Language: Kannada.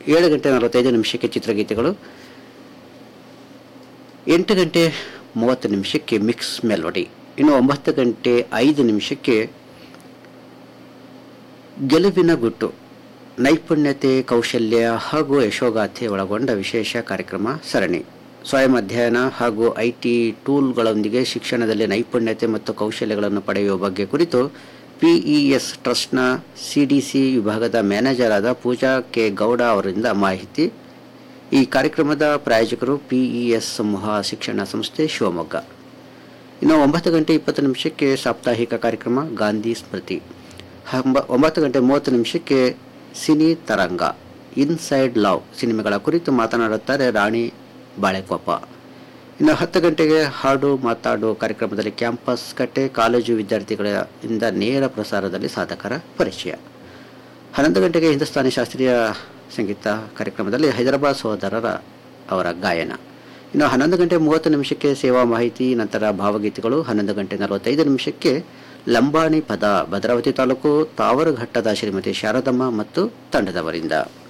ಏಳು ಗಂಟೆ ನಲವತ್ತೈದು ನಿಮಿಷಕ್ಕೆ ಚಿತ್ರಗೀತೆಗಳು ಎಂಟು ಗಂಟೆ ಮೂವತ್ತು ನಿಮಿಷಕ್ಕೆ ಮಿಕ್ಸ್ ಮೆಲೋಡಿ ಇನ್ನು ಒಂಬತ್ತು ಗಂಟೆ ಐದು ನಿಮಿಷಕ್ಕೆ ಗೆಲುವಿನ ಗುಟ್ಟು ನೈಪುಣ್ಯತೆ ಕೌಶಲ್ಯ ಹಾಗೂ ಯಶೋಗಾಥೆ ಒಳಗೊಂಡ ವಿಶೇಷ ಕಾರ್ಯಕ್ರಮ ಸರಣಿ ಸ್ವಯಂ ಅಧ್ಯಯನ ಹಾಗೂ ಐ ಟಿ ಟೂಲ್ಗಳೊಂದಿಗೆ ಶಿಕ್ಷಣದಲ್ಲಿ ನೈಪುಣ್ಯತೆ ಮತ್ತು ಕೌಶಲ್ಯಗಳನ್ನು ಪಡೆಯುವ ಬಗ್ಗೆ ಕುರಿತು ಪಿಇಎಸ್ ಟ್ರಸ್ಟ್ನ ಸಿಡಿಸಿ ವಿಭಾಗದ ಮ್ಯಾನೇಜರ್ ಆದ ಪೂಜಾ ಕೆ ಗೌಡ ಅವರಿಂದ ಮಾಹಿತಿ ಈ ಕಾರ್ಯಕ್ರಮದ ಪ್ರಾಯೋಜಕರು ಪಿಇಎಸ್ ಸಮೂಹ ಶಿಕ್ಷಣ ಸಂಸ್ಥೆ ಶಿವಮೊಗ್ಗ ಇನ್ನು ಒಂಬತ್ತು ಗಂಟೆ ಇಪ್ಪತ್ತು ನಿಮಿಷಕ್ಕೆ ಸಾಪ್ತಾಹಿಕ ಕಾರ್ಯಕ್ರಮ ಗಾಂಧಿ ಸ್ಮೃತಿ ಹಂಬ- ಒಂಬತ್ತು ಗಂಟೆ ಮೂವತ್ತು ನಿಮಿಷಕ್ಕೆ ಸಿನಿ ತರಂಗ ಇನ್ಸೈಡ್ ಲವ್ ಸಿನಿಮಾಗಳ ಕುರಿತು ಮಾತನಾಡುತ್ತಾರೆ ರಾಣಿ ಬಾಳೆಕೊಪ್ಪ ಇನ್ನು ಹತ್ತು ಗಂಟೆಗೆ ಹಾಡು ಮಾತಾಡು ಕಾರ್ಯಕ್ರಮದಲ್ಲಿ ಕ್ಯಾಂಪಸ್ ಕಟ್ಟೆ ಕಾಲೇಜು ವಿದ್ಯಾರ್ಥಿಗಳಿಂದ ನೇರ ಪ್ರಸಾರದಲ್ಲಿ ಸಾಧಕರ ಪರಿಚಯ ಹನ್ನೊಂದು ಗಂಟೆಗೆ ಹಿಂದೂಸ್ತಾನಿ ಶಾಸ್ತ್ರೀಯ ಸಂಗೀತ ಕಾರ್ಯಕ್ರಮದಲ್ಲಿ ಹೈದರಾಬಾದ್ ಸಹೋದರರ ಅವರ ಗಾಯನ ಇನ್ನು ಹನ್ನೊಂದು ಗಂಟೆ ಮೂವತ್ತು ನಿಮಿಷಕ್ಕೆ ಸೇವಾ ಮಾಹಿತಿ ನಂತರ ಭಾವಗೀತೆಗಳು ಹನ್ನೊಂದು ಗಂಟೆ ನಲವತ್ತೈದು ನಿಮಿಷಕ್ಕೆ ಲಂಬಾಣಿ ಪದ ಭದ್ರಾವತಿ ತಾಲೂಕು ತಾವರಘಟ್ಟದ ಶ್ರೀಮತಿ ಶಾರದಮ್ಮ ಮತ್ತು ತಂಡದವರಿಂದ